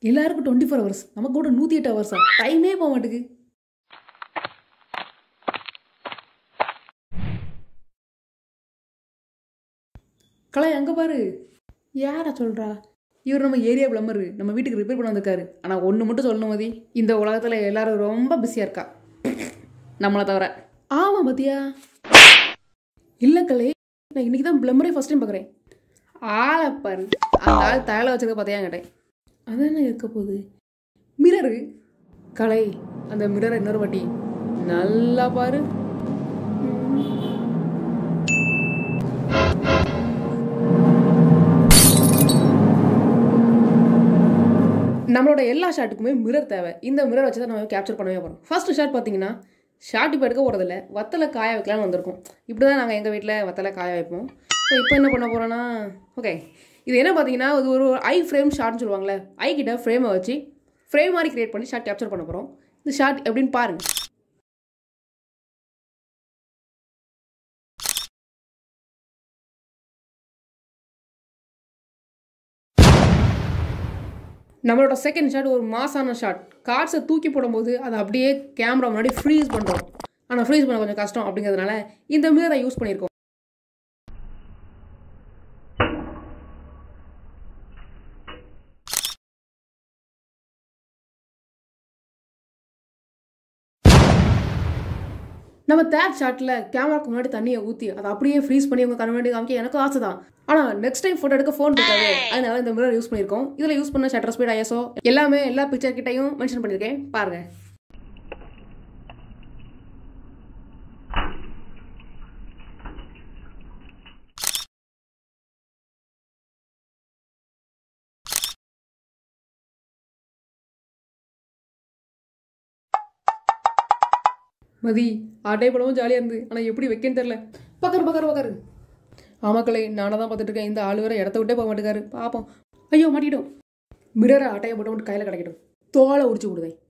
எல்லாருக்கும் twenty four hours நமக்கு கூட நூற்றி எட்டு ஹவர்ஸா டைமே போக மாட்டேங்குது கலை அங்கே பாரு யாரா சொல்கிறா இவர் நம்ம ஏரியா பிளம்பர் நம்ம வீட்டுக்கு ரிப்பேர் பண்ண வந்திருக்காரு ஆனால் ஒன்று மட்டும் சொல்லணும் மதி இந்த உலகத்தில் எல்லாரும் ரொம்ப பிஸியாக இருக்கா நம்மளை தவிர ஆமாம் பத்தியா இல்லை கலை நான் இன்னைக்கு தான் பிளம்பரே ஃபஸ்ட் டைம் பார்க்குறேன் ஆளை பாரு அந்த ஆள் தலையில் வச்சதை பார்த்தியா கேட்டேன் அதானே இருக்க போகுது மிரரு கலை அந்த மிரரை இன்னொரு வாட்டி நல்லா பாரு நம்மளோட எல்லா ஷாட்டுக்குமே மிரர் தேவை இந்த மிரர் வச்சு தான் நம்ம கேப்சர் பண்ணவே போகிறோம் ஃபர்ஸ்ட் ஷாட் பார்த்தீங்கன்னா ஷாட் இப்போ எடுக்க போகிறதில்ல வத்தலை காய வைக்கலாம்னு வந்திருக்கோம் இப்படி தான் நாங்கள் எங்கள் வீட்டில் வத்தலை காய வைப்போம் ஸோ இப்போ என்ன பண்ண போகிறோன்னா ஓகே இது என்ன பார்த்தீங்கன்னா இது ஒரு ஐ ஃப்ரேம் ஷாட்னு சொல்லுவாங்களே ஐ கிட்ட ஃப்ரேமை வச்சு ஃப்ரேம் மாதிரி கிரியேட் பண்ணி ஷாட் கேப்சர் பண்ண போகிறோம் இந்த ஷாட் எப்படின்னு பாருங்கள் நம்மளோட செகண்ட் ஷாட் ஒரு மாசான ஷாட் கார்ட்ஸை தூக்கி போடும்போது அதை அப்படியே கேமரா முன்னாடி ஃப்ரீஸ் பண்ணுறோம் ஆனால் ஃப்ரீஸ் பண்ண கொஞ்சம் கஷ்டம் அப்படிங்கிறதுனால இந்த மிரரை யூஸ் பண்ணியிருக்கோம் நம்ம தேர்ட் ஷாட்டில் கேமராக்கு முன்னாடி தண்ணியை ஊற்றி அதை அப்படியே ஃப்ரீஸ் பண்ணி உங்கள் கண் முன்னாடி காமிக்க எனக்கும் ஆசை தான் ஆனால் நெக்ஸ்ட் டைம் ஃபோட்டோ எடுக்க ஃபோன் இருக்காது அதனால இந்த மிரர் யூஸ் பண்ணியிருக்கோம் இதில் யூஸ் பண்ண ஷட்டர் ஸ்பீட் ஐஎஸ்ஓ எல்லாமே எல்லா பிக்சர் கிட்டையும் மென்ஷன் பண்ணியிருக்கேன் பாருங்கள் மதி ஆட்டை படமும் ஜாலியாக இருந்து ஆனால் எப்படி வைக்கன்னு தெரில பக்கரு பக்கரு பக்கரு ஆமாக்களே நானாக தான் பார்த்துட்டு இருக்கேன் இந்த ஆள் வேற இடத்த விட்டே போக மாட்டேங்காரு பார்ப்போம் ஐயோ மாட்டிட்டோம் மிரரை ஆட்டையை போட்டு மட்டும் கையில் கிடைக்கட்டும் தோலை உரிச்சு விடுவேன்